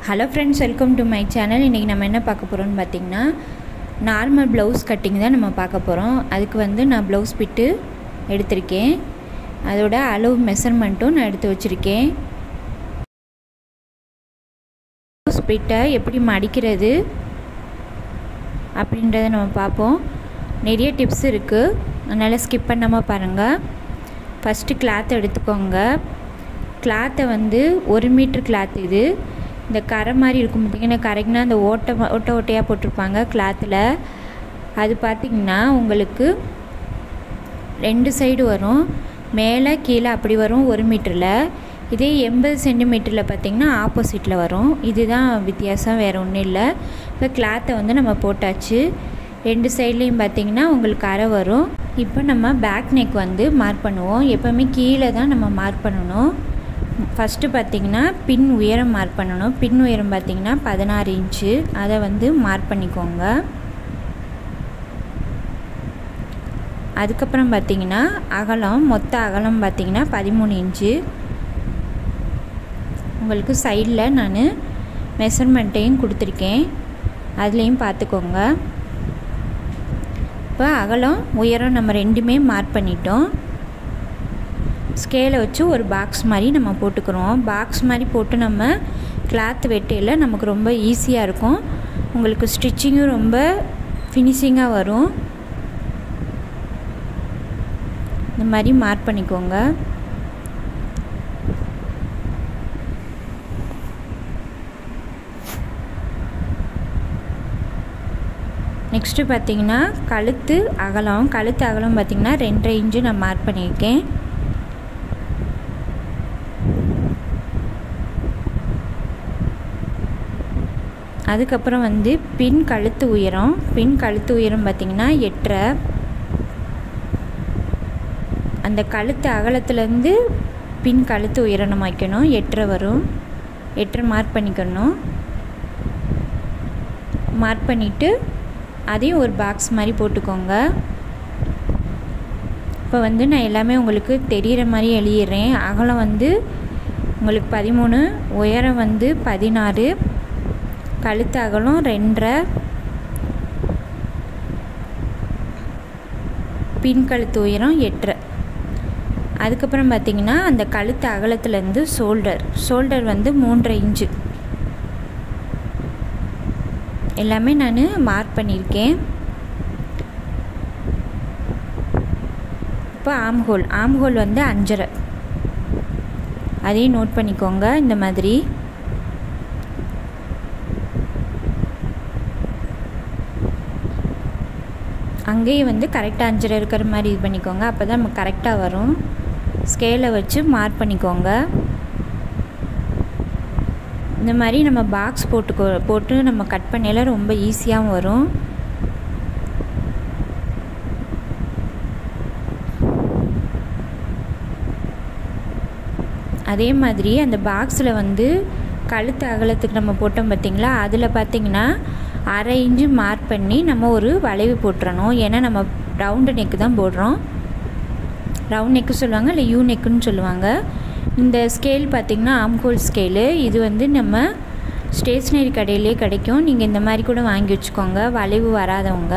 hello friends welcome to my channel இன்றைக்கி நம்ம என்ன பார்க்க போகிறோம்னு பார்த்திங்கன்னா நார்மல் ப்ளவுஸ் கட்டிங் தான் நம்ம பார்க்க போகிறோம் அதுக்கு வந்து நான் ப்ளவுஸ் பிட்டு எடுத்திருக்கேன் அதோட அளவு மெஷர்மெண்ட்டும் நான் எடுத்து வச்சுருக்கேன் ப்ளவுஸ் பிட்டை எப்படி மடிக்கிறது அப்படின்றத நம்ம பார்ப்போம் நிறைய டிப்ஸ் இருக்குது அதனால் ஸ்கிப் பண்ணாமல் பாருங்கள் ஃபஸ்ட்டு கிளாத் எடுத்துக்கோங்க கிளாத்தை வந்து ஒரு மீட்ரு கிளாத் இது இந்த கரை மாதிரி இருக்கும் பார்த்திங்கன்னா கரைக்குனா அந்த ஓட்டை ஓட்டை ஓட்டையாக போட்டிருப்பாங்க கிளாத்தில் அது பார்த்திங்கன்னா உங்களுக்கு ரெண்டு சைடு வரும் மேலே கீழே அப்படி வரும் ஒரு மீட்டரில் இதே எண்பது சென்டிமீட்டரில் பார்த்திங்கன்னா ஆப்போசிட்டில் வரும் இதுதான் வித்தியாசம் வேறு ஒன்றும் இல்லை இப்போ கிளாத்தை வந்து நம்ம போட்டாச்சு ரெண்டு சைட்லேயும் பார்த்திங்கன்னா உங்களுக்கு அரை வரும் இப்போ நம்ம பேக் நெக் வந்து மார்க் பண்ணுவோம் எப்போவுமே கீழே தான் நம்ம மார்க் பண்ணணும் ஃபஸ்ட்டு பார்த்திங்கன்னா பின் உயரம் மார்க் பண்ணணும் பின் உயரம் பார்த்திங்கன்னா பதினாறு இன்ச்சு அதை வந்து மார்க் பண்ணிக்கோங்க அதுக்கப்புறம் பார்த்திங்கன்னா அகலம் மொத்த அகலம் பார்த்திங்கன்னா பதிமூணு இன்ச்சு உங்களுக்கு சைடில் நான் மெஷர்மெண்ட்டையும் கொடுத்துருக்கேன் அதுலேயும் பார்த்துக்கோங்க இப்போ அகலம் உயரம் நம்ம ரெண்டுமே மார்க் பண்ணிட்டோம் ஸ்கேலை வச்சு ஒரு பாக்ஸ் மாதிரி நம்ம போட்டுக்கிறோம் பாக்ஸ் மாதிரி போட்டு நம்ம கிளாத் வெட்டையில் நமக்கு ரொம்ப ஈஸியாக இருக்கும் உங்களுக்கு ஸ்டிச்சிங்கும் ரொம்ப ஃபினிஷிங்காக வரும் இந்த மாதிரி மார்க் பண்ணிக்கோங்க நெக்ஸ்ட்டு பார்த்திங்கன்னா கழுத்து அகலம் கழுத்து அகலம் பார்த்திங்கன்னா ரெண்டரை இன்ச்சு நான் மார்க் பண்ணியிருக்கேன் அதுக்கப்புறம் வந்து பின் கழுத்து உயரம் பின் கழுத்து உயரம் பார்த்திங்கன்னா எட்டரை அந்த கழுத்து அகலத்துலேருந்து பின் கழுத்து உயரம் நம்ம வைக்கணும் எட்டரை வரும் எட்டரை மார்க் பண்ணிக்கணும் மார்க் பண்ணிவிட்டு அதையும் ஒரு பாக்ஸ் மாதிரி போட்டுக்கோங்க இப்போ வந்து நான் எல்லாமே உங்களுக்கு தெரிகிற மாதிரி எழுதிடுறேன் அகலம் வந்து உங்களுக்கு பதிமூணு உயரம் வந்து பதினாறு கழுத்து அகலம் ரெண்டரை பின் கழுத்து உயரம் எட்டரை அதுக்கப்புறம் பார்த்திங்கன்னா அந்த கழுத்து அகலத்துலேருந்து ஷோல்டர் ஷோல்டர் வந்து மூன்றரை இன்ச்சு எல்லாமே நான் மார்க் பண்ணியிருக்கேன் இப்போ ஆம்ஹோல் ஆம்ஹோல் வந்து அஞ்சரை அதையும் நோட் பண்ணிக்கோங்க இந்த மாதிரி அங்கேயும் வந்து கரெக்டாக அஞ்சரை இருக்கிற மாதிரி இது பண்ணிக்கோங்க அப்போ தான் நமக்கு கரெக்டாக வரும் ஸ்கேலை வச்சு மார்க் பண்ணிக்கோங்க இந்த மாதிரி நம்ம பாக்ஸ் போட்டுக்கோ போட்டு நம்ம கட் பண்ணையில் ரொம்ப ஈஸியாகவும் வரும் அதே மாதிரி அந்த பாக்ஸில் வந்து கழுத்து அகலத்துக்கு நம்ம போட்டோம் பார்த்திங்களா அதில் பார்த்திங்கன்னா அரை இன்ச்சு மார்க் பண்ணி நம்ம ஒரு வளைவு போட்டுறணும் ஏன்னா நம்ம ரவுண்டு நெக்கு தான் போடுறோம் ரவுண்ட் நெக்கு சொல்லுவாங்க இல்லை யூ நெக்குன்னு சொல்லுவாங்க இந்த ஸ்கேல் பார்த்திங்கன்னா ஆம்கோல் ஸ்கேலு இது வந்து நம்ம ஸ்டேஷ்னரி கடையிலே கிடைக்கும் நீங்கள் இந்த மாதிரி கூட வாங்கி வச்சுக்கோங்க வளைவு வராதவங்க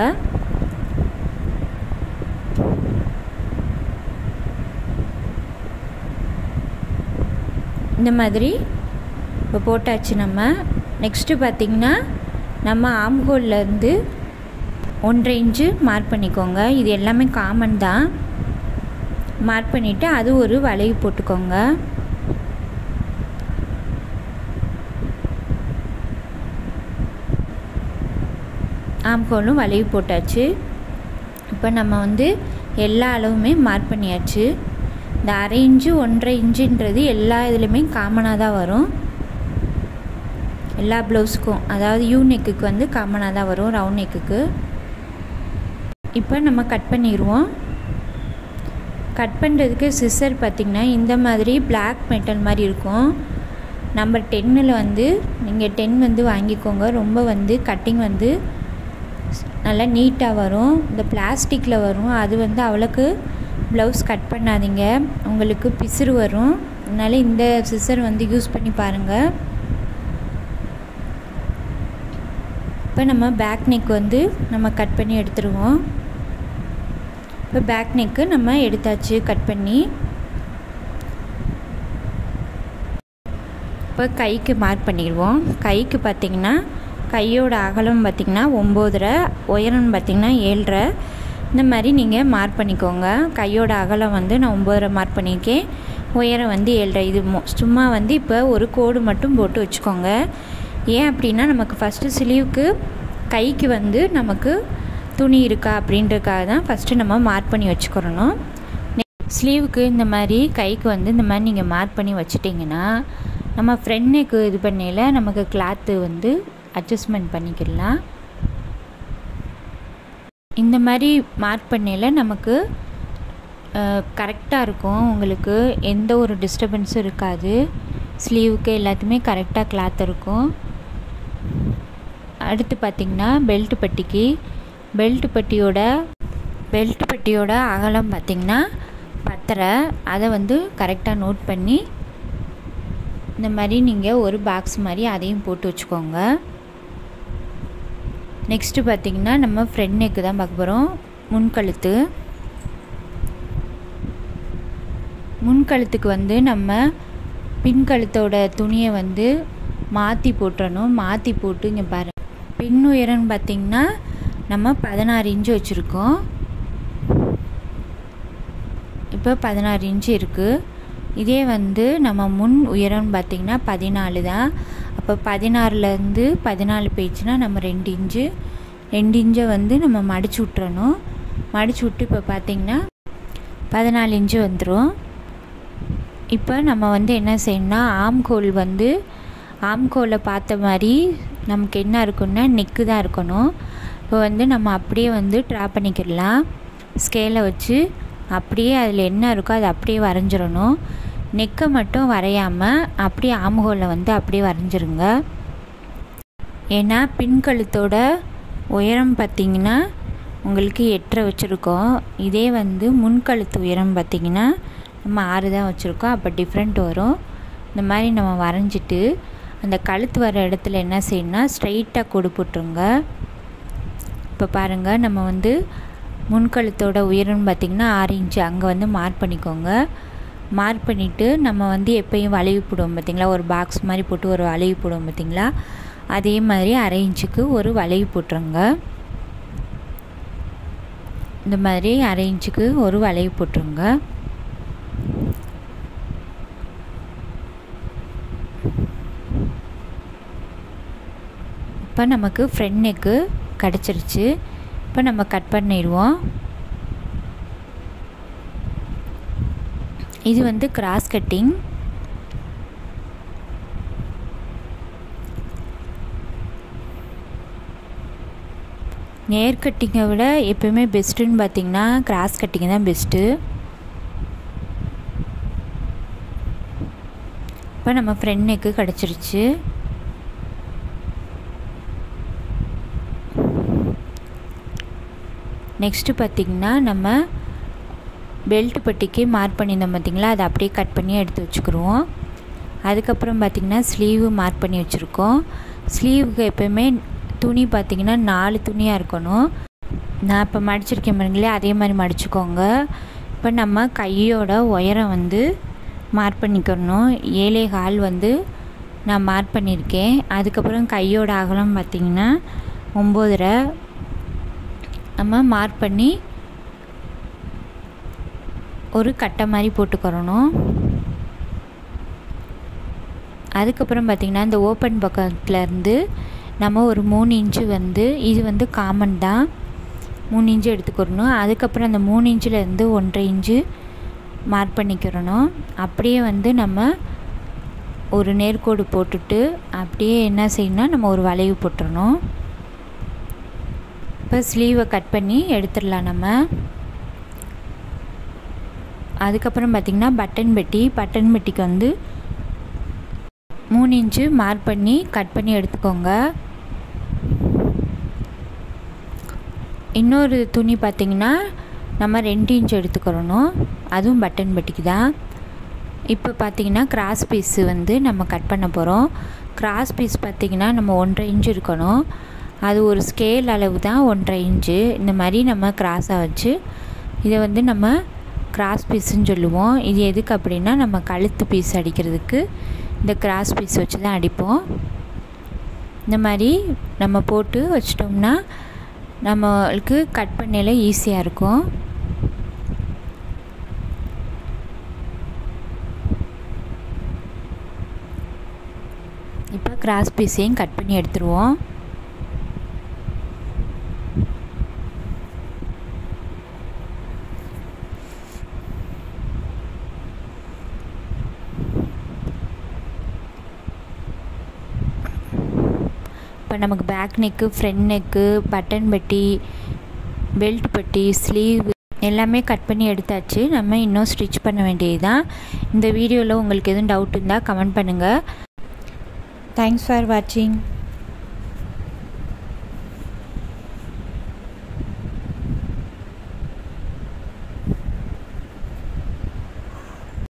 இந்த மாதிரி இப்போ போட்டாச்சு நம்ம நெக்ஸ்ட்டு பார்த்திங்கன்னா நம்ம ஆம்கோல்லேருந்து ஒன்றரை இன்ச்சு மார்க் பண்ணிக்கோங்க இது எல்லாமே காமன் தான் மார்க் பண்ணிவிட்டு அது ஒரு வளைவு போட்டுக்கோங்க ஆம்கோலும் வளைவு போட்டாச்சு இப்போ நம்ம வந்து எல்லா அளவுமே மார்க் பண்ணியாச்சு இந்த அரை இன்ச்சு ஒன்றரை இன்ச்சுன்றது எல்லா இதுலேயுமே காமனாக தான் வரும் எல்லா ப்ளவுஸுக்கும் அதாவது யூ நெக்குக்கு வந்து காமனாக தான் வரும் ரவுண்ட் நெக்குக்கு இப்போ நம்ம கட் பண்ணிடுவோம் கட் பண்ணுறதுக்கு சிசர் பார்த்திங்கன்னா இந்த மாதிரி பிளாக் மெட்டல் மாதிரி இருக்கும் நம்பர் டென்னில் வந்து நீங்கள் டென் வந்து வாங்கிக்கோங்க ரொம்ப வந்து கட்டிங் வந்து நல்லா நீட்டாக வரும் இந்த பிளாஸ்டிக்கில் வரும் அது வந்து அவ்வளோக்கு ப்ளவுஸ் கட் பண்ணாதீங்க உங்களுக்கு பிசுறு வரும் அதனால் இந்த சிசர் வந்து யூஸ் பண்ணி பாருங்கள் இப்போ நம்ம பேக் நெக் வந்து நம்ம கட் பண்ணி எடுத்துருவோம் இப்போ பேக் நெக்கு நம்ம எடுத்தாச்சு கட் பண்ணி இப்போ கைக்கு மார்க் பண்ணிடுவோம் கைக்கு பார்த்திங்கன்னா கையோட அகலம் பார்த்திங்கன்னா ஒம்போதரை உயரம்னு பார்த்திங்கன்னா ஏழரை இந்த மாதிரி நீங்கள் மார்க் பண்ணிக்கோங்க கையோட அகலம் வந்து நான் ஒம்போதரை மார்க் பண்ணியிருக்கேன் உயரம் வந்து ஏழரை இது சும்மா வந்து இப்போ ஒரு கோடு மட்டும் போட்டு வச்சுக்கோங்க ஏன் அப்படின்னா நமக்கு ஃபஸ்ட்டு ஸ்லீவுக்கு கைக்கு வந்து நமக்கு துணி இருக்கா அப்படின்றதுக்காக தான் ஃபஸ்ட்டு நம்ம மார்க் பண்ணி வச்சுக்கிறணும் ஸ்லீவுக்கு இந்த மாதிரி கைக்கு வந்து இந்த மாதிரி நீங்கள் மார்க் பண்ணி வச்சிட்டிங்கன்னா நம்ம ஃப்ரண்ட் நெக்கு இது பண்ணையில் நமக்கு கிளாத்து வந்து அட்ஜஸ்ட்மெண்ட் பண்ணிக்கலாம் இந்த மாதிரி மார்க் பண்ணையில் நமக்கு கரெக்டாக இருக்கும் உங்களுக்கு எந்த ஒரு டிஸ்டர்பன்ஸும் இருக்காது ஸ்லீவுக்கு எல்லாத்துமே கரெக்டாக கிளாத் இருக்கும் அடுத்து பார்த்திங்கன்னா பெல்ட் பட்டிக்கு பெல்ட் பட்டியோட பெல்ட் பட்டியோட அகலம் பார்த்திங்கன்னா பத்தரை அதை வந்து கரெக்டாக நோட் பண்ணி இந்த மாதிரி நீங்கள் ஒரு பாக்ஸ் மாதிரி அதையும் போட்டு வச்சுக்கோங்க நெக்ஸ்ட்டு பார்த்திங்கன்னா நம்ம ஃப்ரண்ட் நெக்கு தான் பார்க்க போகிறோம் முன்கழுத்து முன்கழுத்துக்கு வந்து நம்ம பின்கழுத்தோட துணியை வந்து மாற்றி போட்டுறணும் மாற்றி போட்டு இங்கே பாரு பின் உயரம்னு பார்த்திங்கன்னா நம்ம பதினாறு இன்ச்சு வச்சுருக்கோம் இப்போ பதினாறு இன்ச்சு இருக்குது இதே வந்து நம்ம முன் உயரம்னு பார்த்திங்கன்னா பதினாலு தான் அப்போ பதினாறுலேருந்து பதினாலு போயிடுச்சுன்னா நம்ம ரெண்டு இன்ச்சு ரெண்டு இன்ச்சை வந்து நம்ம மடிச்சு விட்றணும் மடிச்சு விட்டு இப்போ பார்த்திங்கன்னா பதினாலு இன்ச்சு வந்துடும் இப்போ நம்ம வந்து என்ன செய்யணும்னா ஆம்கோல் வந்து ஆம்கோலை பார்த்த மாதிரி நமக்கு என்ன இருக்குன்னா நெக்கு தான் இருக்கணும் இப்போ வந்து நம்ம அப்படியே வந்து ட்ரா பண்ணிக்கிடலாம் ஸ்கேலை வச்சு அப்படியே அதில் என்ன இருக்கோ அதை அப்படியே வரைஞ்சிடணும் நெக்கை மட்டும் வரையாமல் அப்படியே ஆம்ஹோலில் வந்து அப்படியே வரைஞ்சிருங்க ஏன்னா பின்கழுத்தோட உயரம் பார்த்திங்கன்னா உங்களுக்கு எட்டரை வச்சுருக்கோம் இதே வந்து முன்கழுத்து உயரம் பார்த்திங்கன்னா நம்ம ஆறு தான் வச்சுருக்கோம் அப்போ டிஃப்ரெண்ட் வரும் இந்த மாதிரி நம்ம வரைஞ்சிட்டு அந்த கழுத்து வர இடத்துல என்ன செய்யணும்னா ஸ்ட்ரைட்டாக கொடு போட்டுருங்க இப்போ பாருங்கள் நம்ம வந்து முன்கழுத்தோட உயரம்னு பார்த்திங்கன்னா ஆறு இன்ச்சு அங்கே வந்து மார்க் பண்ணிக்கோங்க மார்க் பண்ணிவிட்டு நம்ம வந்து எப்பயும் வளைவு போடுவோம் பார்த்திங்களா ஒரு பாக்ஸ் மாதிரி போட்டு ஒரு வளைவு போடுவோம் பார்த்திங்களா அதே மாதிரி அரை இன்ச்சுக்கு ஒரு வளைவு போட்டுருங்க இந்த மாதிரி அரை இன்ச்சுக்கு ஒரு வளைவு போட்டுருங்க இப்போ நமக்கு ஃப்ரண்ட் நெக்கு கிடச்சிருச்சு இப்போ நம்ம கட் பண்ணிடுவோம் இது வந்து கிராஸ் கட்டிங் நேர் கட்டிங்கை விட எப்பயுமே பெஸ்ட்டுன்னு பார்த்தீங்கன்னா கிராஸ் கட்டிங் தான் பெஸ்ட்டு இப்போ நம்ம ஃப்ரெண்ட் நெக்கு கிடச்சிருச்சு நெக்ஸ்ட்டு பார்த்திங்கன்னா நம்ம பெல்ட் பட்டிக்கு மார்க் பண்ணியிருந்தோம் பார்த்திங்களா அதை அப்படியே கட் பண்ணி எடுத்து வச்சுக்கிருவோம் அதுக்கப்புறம் பார்த்திங்கன்னா ஸ்லீவு மார்க் பண்ணி வச்சுருக்கோம் ஸ்லீவுக்கு எப்போயுமே துணி பார்த்திங்கன்னா நாலு துணியாக இருக்கணும் நான் இப்போ மடிச்சிருக்கேன் பாருங்களே அதே மாதிரி மடிச்சுக்கோங்க இப்போ நம்ம கையோட உயரம் வந்து மார்க் பண்ணிக்கணும் ஏழே கால் வந்து நான் மார்க் பண்ணியிருக்கேன் அதுக்கப்புறம் கையோட அகலம் பார்த்திங்கன்னா ஒம்போதரை நம்ம மார்க் பண்ணி ஒரு கட்டை மாதிரி போட்டுக்கிறணும் அதுக்கப்புறம் பார்த்திங்கன்னா இந்த ஓப்பன் பக்கத்தில் இருந்து நம்ம ஒரு மூணு இன்ச்சு வந்து இது வந்து காமன் தான் மூணு இன்ச்சு எடுத்துக்கிறணும் அதுக்கப்புறம் அந்த மூணு இன்ச்சிலேருந்து ஒன்றரை இன்ச்சு மார்க் பண்ணிக்கிறணும் அப்படியே வந்து நம்ம ஒரு நேர்கோடு போட்டுட்டு அப்படியே என்ன செய்யணும்னா நம்ம ஒரு வளைவு போட்டுறணும் இப்போ ஸ்லீவை கட் பண்ணி எடுத்துடலாம் நம்ம அதுக்கப்புறம் பார்த்திங்கன்னா பட்டன் பெட்டி பட்டன் பெட்டிக்கு வந்து மூணு இன்ச்சு மார்க் பண்ணி கட் பண்ணி எடுத்துக்கோங்க இன்னொரு துணி பார்த்திங்கன்னா நம்ம ரெண்டு இன்ச் எடுத்துக்கிறணும் அதுவும் பட்டன் பெட்டிக்கு தான் இப்போ பார்த்திங்கன்னா கிராஸ் பீஸு வந்து நம்ம கட் பண்ண போகிறோம் கிராஸ் பீஸ் பார்த்திங்கன்னா நம்ம ஒன்றரை இன்ச் இருக்கணும் அது ஒரு ஸ்கேல் அளவு தான் ஒன்றரை இன்ச்சு இந்த மாதிரி நம்ம கிராஸாக வச்சு இதை வந்து நம்ம கிராஸ் பீஸுன்னு சொல்லுவோம் இது எதுக்கு அப்படின்னா நம்ம கழுத்து பீஸ் அடிக்கிறதுக்கு இந்த கிராஸ் பீஸ் வச்சு தான் அடிப்போம் இந்த மாதிரி நம்ம போட்டு வச்சிட்டோம்னா நம்மளுக்கு கட் பண்ணல ஈஸியாக இருக்கும் இப்போ கிராஸ் பீஸையும் கட் பண்ணி எடுத்துருவோம் இப்போ நமக்கு back neck front neck button பட்டி பெல்ட் பட்டி ஸ்லீவ் எல்லாமே கட் பண்ணி எடுத்தாச்சு நம்ம இன்னும் ஸ்டிச் பண்ண வேண்டியது தான் இந்த வீடியோவில் உங்களுக்கு எதுவும் டவுட் இருந்தால் கமெண்ட் பண்ணுங்கள் தேங்க்ஸ் ஃபார் வாட்சிங்